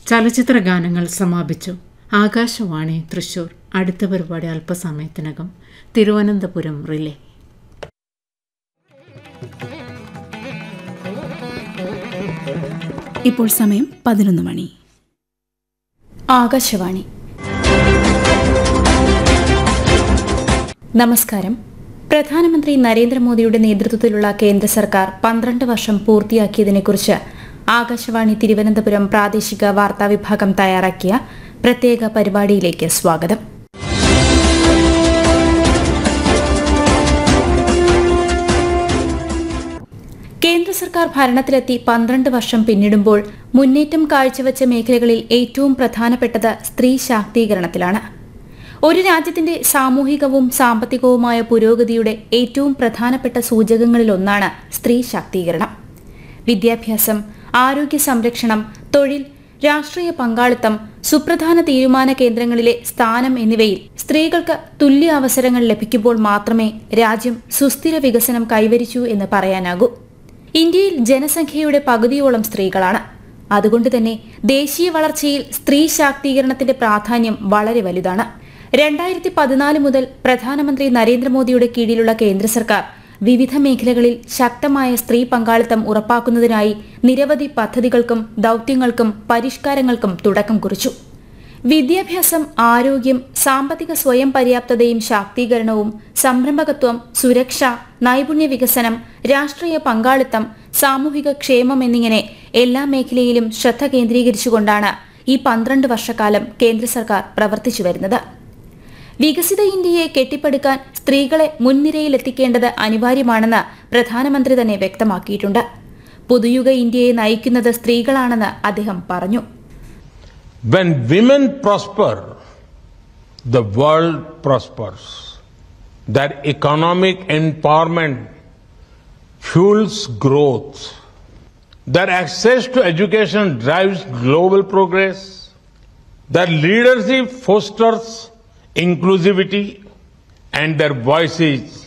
ചലച്ചിത്ര ഗാനങ്ങൾ സമാപിച്ചു ആകാശവാണി തൃശൂർ അടുത്ത പരിപാടി അല്പസമയത്തിനകം തിരുവനന്തപുരം റിലേ ഇപ്പോൾ സമയം പതിനൊന്ന് മണി ആകാശവാണി നമസ്കാരം പ്രധാനമന്ത്രി നരേന്ദ്രമോദിയുടെ നേതൃത്വത്തിലുള്ള കേന്ദ്ര സർക്കാർ പന്ത്രണ്ട് വർഷം പൂർത്തിയാക്കിയതിനെക്കുറിച്ച് ആകാശവാണി തിരുവനന്തപുരം പ്രാദേശിക വാർത്താ വിഭാഗം തയ്യാറാക്കിയ പ്രത്യേക പരിപാടിയിലേക്ക് സ്വാഗതം കേന്ദ്ര സർക്കാർ ഭരണത്തിലെത്തി പന്ത്രണ്ട് വർഷം പിന്നിടുമ്പോൾ മുന്നേറ്റം കാഴ്ചവെച്ച മേഖലകളിൽ ഏറ്റവും പ്രധാനപ്പെട്ടത് സ്ത്രീ ശാക്തീകരണത്തിലാണ് ഒരു രാജ്യത്തിന്റെ സാമൂഹികവും സാമ്പത്തികവുമായ പുരോഗതിയുടെ ഏറ്റവും പ്രധാനപ്പെട്ട സൂചകങ്ങളിലൊന്നാണ് സ്ത്രീ ശാക്തീകരണം വിദ്യാഭ്യാസം ആരോഗ്യ സംരക്ഷണം തൊഴിൽ രാഷ്ട്രീയ പങ്കാളിത്തം സുപ്രധാന തീരുമാന കേന്ദ്രങ്ങളിലെ സ്ഥാനം എന്നിവയിൽ സ്ത്രീകൾക്ക് തുല്യ അവസരങ്ങൾ ലഭിക്കുമ്പോൾ മാത്രമേ രാജ്യം സുസ്ഥിര വികസനം കൈവരിച്ചു എന്ന് പറയാനാകൂ ഇന്ത്യയിൽ ജനസംഖ്യയുടെ പകുതിയോളം സ്ത്രീകളാണ് അതുകൊണ്ട് തന്നെ ദേശീയ വളർച്ചയിൽ സ്ത്രീ ശാക്തീകരണത്തിന്റെ പ്രാധാന്യം വളരെ വലുതാണ് രണ്ടായിരത്തി പതിനാല് മുതൽ പ്രധാനമന്ത്രി നരേന്ദ്രമോദിയുടെ കീഴിലുള്ള കേന്ദ്ര സർക്കാർ വിവിധ മേഖലകളിൽ ശക്തമായ സ്ത്രീ പങ്കാളിത്തം ഉറപ്പാക്കുന്നതിനായി നിരവധി പദ്ധതികൾക്കും ദൌത്യങ്ങൾക്കും പരിഷ്കാരങ്ങൾക്കും തുടക്കം കുറിച്ചു വിദ്യാഭ്യാസം ആരോഗ്യം സാമ്പത്തിക സ്വയം പര്യാപ്തതയും ശാക്തീകരണവും സംരംഭകത്വം സുരക്ഷ നൈപുണ്യ വികസനം രാഷ്ട്രീയ പങ്കാളിത്തം സാമൂഹിക ക്ഷേമം എന്നിങ്ങനെ എല്ലാ മേഖലയിലും ശ്രദ്ധ കേന്ദ്രീകരിച്ചുകൊണ്ടാണ് ഈ പന്ത്രണ്ട് വർഷക്കാലം കേന്ദ്ര സർക്കാർ പ്രവർത്തിച്ചു വരുന്നത് വികസിത ഇന്ത്യയെ കെട്ടിപ്പടുക്കാൻ സ്ത്രീകളെ മുൻനിരയിലെത്തിക്കേണ്ടത് അനിവാര്യമാണെന്ന് പ്രധാനമന്ത്രി തന്നെ വ്യക്തമാക്കിയിട്ടുണ്ട് പുതുയുഗ ഇന്ത്യയെ നയിക്കുന്നത് സ്ത്രീകളാണെന്ന് അദ്ദേഹം പറഞ്ഞു When women prosper, the world prospers. Their economic empowerment fuels growth. Their access to education drives global progress. Their leadership fosters inclusivity and their voices